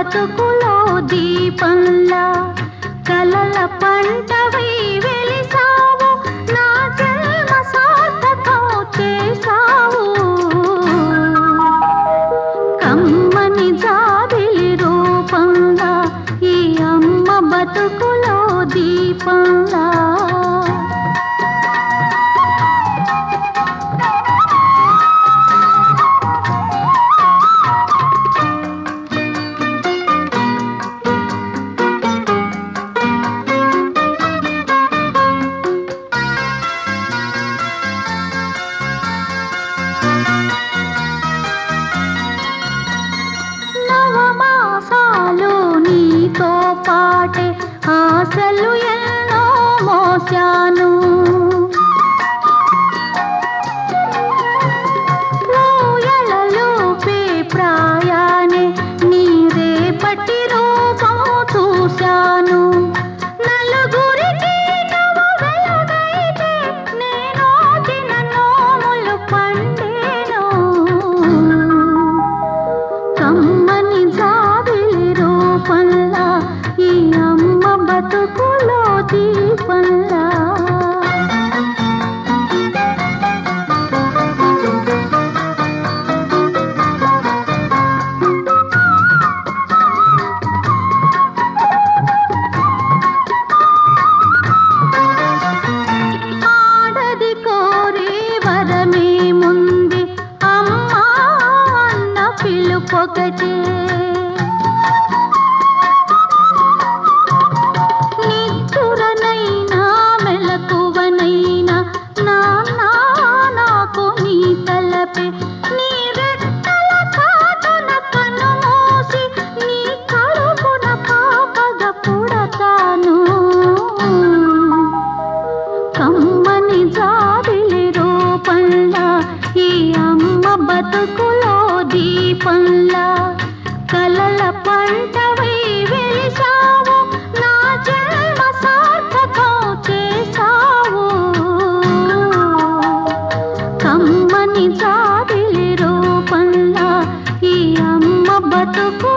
బతుకులో దీపంలా కలల పంటవై వెలిసావు నా జన్మ సార్థకం చేసావు కమ్మని జాబిలి రూపంగా ఈ అమ్మ బతుకులో దీపంలా నవమాసాలు నీతో పాటే ఆశలు ఎన్నో మోసాను ఊయలలోపే ప్రాయానే నీ రేపటి రూపం చూశాను నలుగురికి నువ్వు వెలుగైతే నేను తిన నోములు పండేను కమ్మని జాబిలి రూపంలా ఈ అమ్మ బతుకులో దీపంలా ఆడది కోరే వరమే ముందే అమ్మా అన్న పిలుపొకటే నిచ్చురనైనా మెలకువనైనా నాన్న నాకు నీ తలపే నీ రెట్టల చాటున కన్ను మూసి నీ కడుపున పాపగ పుడతాను కమ్మని జాబిలి రూపంలా ఈ అమ్మ బతుకులో దీపంలా కలల పంటవై వెలిసావు నా జన్మ సార్థకం చేసావు కమ్మని జాబిలి రూపంలా ఈ అమ్మ బతుకు